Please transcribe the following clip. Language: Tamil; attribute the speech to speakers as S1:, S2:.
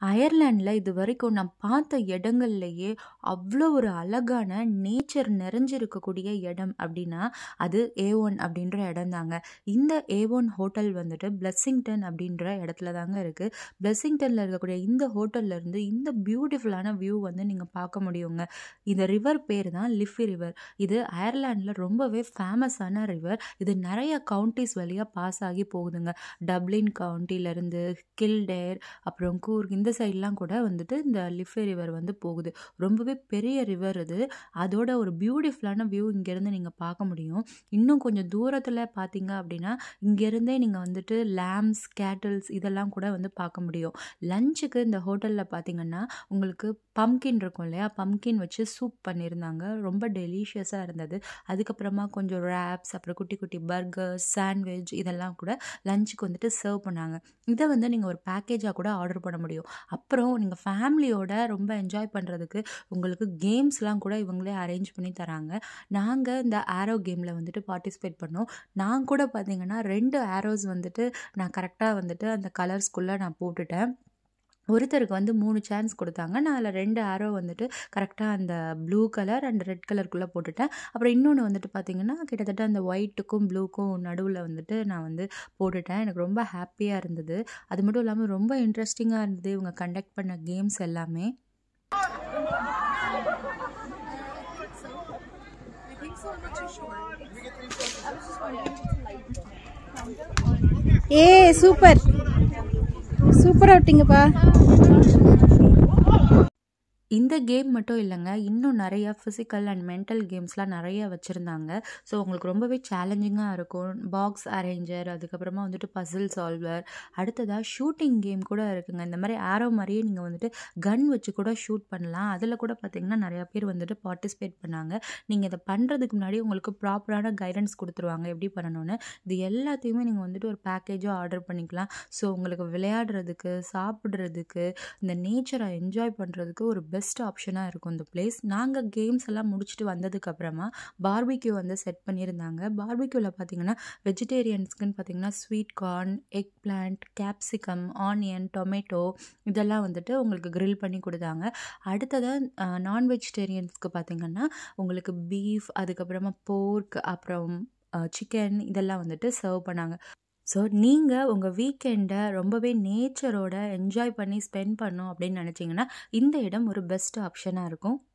S1: அயர்லாண்டில் இது வரைக்கும் நான் பார்த்த இடங்கள்லேயே அவ்வளோ ஒரு அழகான நேச்சர் நிறைஞ்சிருக்கக்கூடிய இடம் அப்படின்னா அது ஏ ஒன் அப்படின்ற இடம் தாங்க இந்த ஏ ஒன் ஹோட்டல் வந்துட்டு பிளஸ்ஸிங்டன் அப்படின்ற இடத்துல தாங்க இருக்குது பிளஸ்ஸிங்டனில் இருக்கக்கூடிய இந்த ஹோட்டல்ல இருந்து இந்த பியூட்டிஃபுல்லான வியூ வந்து நீங்கள் பார்க்க முடியுங்க இந்த ரிவர் பேர் தான் லிஃபி ரிவர் இது அயர்லாண்டில் ரொம்பவே ஃபேமஸான ரிவர் இது நிறைய கவுண்டிஸ் வழியாக பாஸ் ஆகி போகுதுங்க டப்ளின் கவுண்டிலேருந்து கில்டேர் அப்புறம் கூர்க் இந்த சைட்லாம் கூட வந்துட்டு இந்த லிஃபே ரிவர் வந்து போகுது ரொம்பவே பெரிய ரிவர் இது அதோட ஒரு பியூட்டிஃபுல்லான வியூ இங்கேருந்து நீங்கள் பார்க்க முடியும் இன்னும் கொஞ்சம் தூரத்தில் பார்த்தீங்க அப்படின்னா இங்கேருந்தே நீங்கள் வந்துட்டு லேம்ஸ் கேட்டில்ஸ் இதெல்லாம் கூட வந்து பார்க்க முடியும் லஞ்சுக்கு இந்த ஹோட்டலில் பார்த்தீங்கன்னா உங்களுக்கு பம்கின் இருக்கும் இல்லையா பம்கின் வச்சு சூப் பண்ணியிருந்தாங்க ரொம்ப டெலிஷியஸாக இருந்தது அதுக்கப்புறமா கொஞ்சம் ரேப்ஸ் அப்புறம் குட்டி குட்டி பர்கர்ஸ் சாண்ட்விச் இதெல்லாம் கூட லஞ்சுக்கு வந்துட்டு சர்வ் பண்ணாங்க இதை வந்து நீங்கள் ஒரு பேக்கேஜாக கூட ஆர்டர் பண்ண முடியும் அப்புறம் நீங்கள் ஃபேமிலியோட ரொம்ப என்ஜாய் பண்ணுறதுக்கு உங்களுக்கு கேம்ஸ்லாம் கூட இவங்களே அரேஞ்ச் பண்ணி தராங்க நாங்கள் இந்த ஆரோ கேமில் வந்துட்டு பார்ட்டிசிபேட் பண்ணோம் நான் கூட பார்த்தீங்கன்னா ரெண்டு ஆரோஸ் வந்துட்டு நான் கரெக்டாக வந்துட்டு அந்த கலர்ஸ்குள்ளே நான் போட்டுட்டேன் ஒருத்தருக்கு வந்து மூணு சான்ஸ் கொடுத்தாங்க நான் அதில் ரெண்டு ஆரோ வந்துட்டு கரெக்டாக அந்த ப்ளூ கலர் அண்ட் ரெட் கலருக்குள்ளே போட்டுட்டேன் அப்புறம் இன்னொன்று வந்துட்டு பார்த்திங்கன்னா கிட்டத்தட்ட அந்த ஒயிட்டுக்கும் ப்ளூக்கும் நடுவில் வந்துட்டு நான் வந்து போட்டுட்டேன் எனக்கு ரொம்ப ஹாப்பியாக இருந்தது அது மட்டும் இல்லாமல் ரொம்ப இன்ட்ரெஸ்டிங்காக இருந்தது இவங்க கண்டக்ட் பண்ண கேம்ஸ் எல்லாமே
S2: ஏ சூப்பர் சூப்பரா விட்டீங்கப்பா
S1: இந்த கேம் மட்டும் இல்லைங்க இன்னும் நிறைய ஃபிசிக்கல் அண்ட் மென்டல் கேம்ஸ்லாம் நிறைய வச்சுருந்தாங்க ஸோ உங்களுக்கு ரொம்பவே சேலஞ்சிங்காக இருக்கும் பாக்ஸ் அரேஞ்சர் அதுக்கப்புறமா வந்துட்டு பசில் சால்வர் அடுத்ததாக ஷூட்டிங் கேம் கூட இருக்குங்க இந்த மாதிரி ஆரோ மாதிரியே நீங்கள் வந்துட்டு கன் வச்சு கூட ஷூட் பண்ணலாம் அதில் கூட பார்த்தீங்கன்னா நிறையா பேர் வந்துட்டு பார்ட்டிசிபேட் பண்ணாங்க நீங்கள் இதை பண்ணுறதுக்கு முன்னாடி உங்களுக்கு ப்ராப்பரான கைடன்ஸ் கொடுத்துருவாங்க எப்படி பண்ணணும்னு இது எல்லாத்தையுமே நீங்கள் வந்துட்டு ஒரு பேக்கேஜாக ஆர்டர் பண்ணிக்கலாம் ஸோ உங்களுக்கு விளையாடுறதுக்கு சாப்பிட்றதுக்கு இந்த நேச்சரை என்ஜாய் பண்ணுறதுக்கு ஒரு பெஸ்ட் ஆப்ஷனாக இருக்கும் இந்த பிளேஸ் நாங்கள் கேம்ஸ் எல்லாம் முடிச்சுட்டு வந்ததுக்கப்புறமா பார்பிக்யூ வந்து செட் பண்ணியிருந்தாங்க பார்பிக்யூவில் பார்த்தீங்கன்னா வெஜிடேரியன்ஸ்க்குன்னு பார்த்தீங்கன்னா sweet corn eggplant capsicum onion tomato இதெல்லாம் வந்துட்டு உங்களுக்கு grill பண்ணி கொடுத்தாங்க அடுத்ததாக நான் வெஜிடேரியன்ஸ்க்கு பார்த்தீங்கன்னா உங்களுக்கு பீஃப் அதுக்கப்புறமா போர்க் அப்புறம் சிக்கன் இதெல்லாம் வந்துட்டு சர்வ் பண்ணாங்க ஸோ நீங்கள் உங்கள் வீக்கெண்டை ரொம்பவே நேச்சரோட என்ஜாய் பண்ணி ஸ்பெண்ட் பண்ணோம் அப்படின்னு நினச்சிங்கன்னா இந்த இடம் ஒரு பெஸ்ட் ஆப்ஷனாக இருக்கும்